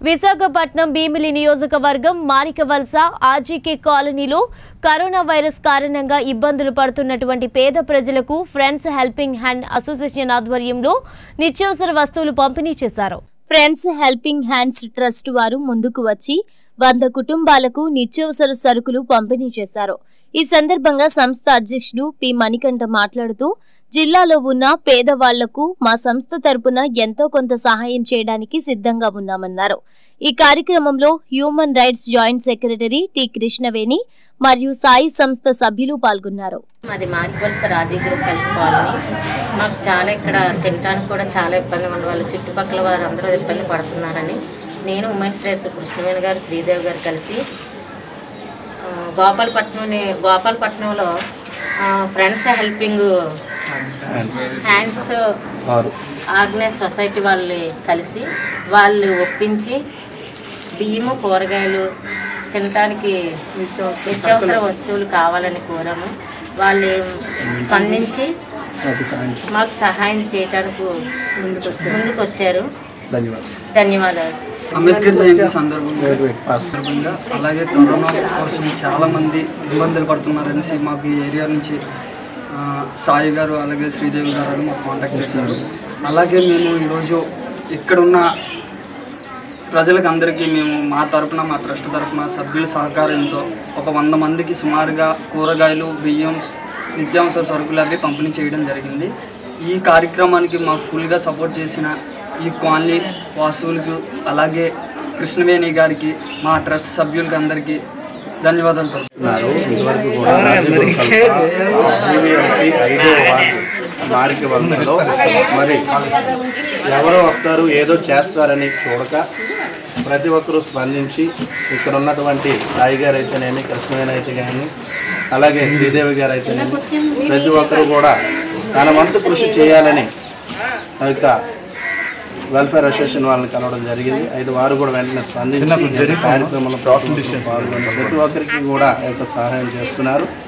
విశాఖపట్నం భీమిలి నియోజకవర్గం మారికవలస ఆర్జీకే కాలనీలో corona virus కారణంగా ఇబ్బందులు పడుతున్నటువంటి పేద ప్రజలకు ఫ్రెండ్స్ హెల్పింగ్ హ్యాండ్ అసోసియేషన్ ఆధ్వర్యంలో నిత్యావసర వస్తువులు పంపిణీ చేశారు ఫ్రెండ్స్ హెల్పింగ్ హ్యాండ్స్ ట్రస్ట్ వారు ముందుకు వచ్చి వంద కుటుంబాలకు నిత్యావసర సరుకులు పంపిణీ చేశారు ఈ సందర్భంగా సంస్థ అధ్యక్షుడు పి మణికంఠ మాట్లాడుతూ జిల్లాలో ఉన్న పేదవాళ్లకు మా సంస్థ తరపున ఎంతో కొంత సహాయం చేయడానికి సిద్ధంగా ఉన్నామన్నారు ఈ కార్యక్రమంలో human rights joint secretary T Krishnaveni మరియు సాయి సంస్థ సభ్యులు పాల్గొన్నారు మాది మారివలస రాజీ గ్రూప్ హెల్త్ కాలనీ మాకు చాలా ఇక్కడ తినడానికి కూడా చాలా ఇబ్బందిగా ఉంది వాళ్ళు చుట్టుపక్కల వారు అందరూ ఇబ్బంది పడుతున్నారని నేను ఉమెన్స్ రేస్ కృష్ణవేణి గారు శ్రీదేవి గారు కలిసి ఆ, గోపాలపట్నం గోపాలపట్నంలో friends helping hands organise society వాళ్ళు కలిసి వాళ్ళు ఒప్పించి బియ్యము కూరగాయలు తినడానికి నిత్యావసర వస్తువులు కావాలని కోరాము వాళ్ళు స్పందించి మాకు సహాయం చేయడానికి ముందుకు వచ్చారు ధన్యవాదాలు అంబేద్కర్ జయంతి సందర్భంగా సందర్భంగా అలాగే కరోనా కోసం చాలా మంది ఇబ్బందులు పడుతున్నారనేసి మాకు ఈ ఏరియా నుంచి ఆ, సాయి గారు అలాగే శ్రీదేవి గారు అని మాకు కాంటాక్ట్ చేశారు అలాగే మేము ఈరోజు ఇక్కడున్న ప్రజలకు అందరికీ మేము మా తరపున మా ట్రస్ట్ తరపున సభ్యుల సహకారంతో ఒక వంద మందికి సుమారుగా కూరగాయలు బియ్యం నిత్యావసర సరుకులు అవి పంపిణీ చేయడం జరిగింది ఈ కార్యక్రమానికి మాకు ఫుల్గా సపోర్ట్ చేసిన ఈ కాలనీ వాసువులకు అలాగే కృష్ణవేణి గారికి మా ట్రస్ట్ సభ్యులకి అందరికీ ధన్యవాదాలు తెలుపుతున్నాను. ఉన్నారు ఇదివరకు కూడా రాజీవ్ జీవీఎంసీ ఐదో వార్డు మారిక వలసలో మరి ఎవరో వస్తారు ఏదో చేస్తారని చూడక ప్రతి ఒక్కరూ స్పందించి ఇక్కడ ఉన్నటువంటి సాయి గారు అయితేనేమి కృష్ణవేణి అయితే కానీ అలాగే శ్రీదేవి గారు అయితేనేమి ప్రతి ఒక్కరూ కూడా తన వంతు కృషి చేయాలని ఆ యొక్క వెల్ఫేర్ అసోసియేషన్ వాళ్ళని కలవడం జరిగింది అయితే వారు కూడా వెంటనే స్పందించి ఈ కార్యక్రమంలో పాల్గొని ప్రతి ఒక్కరికి కూడా ఈ యొక్క సహాయం చేస్తున్నారు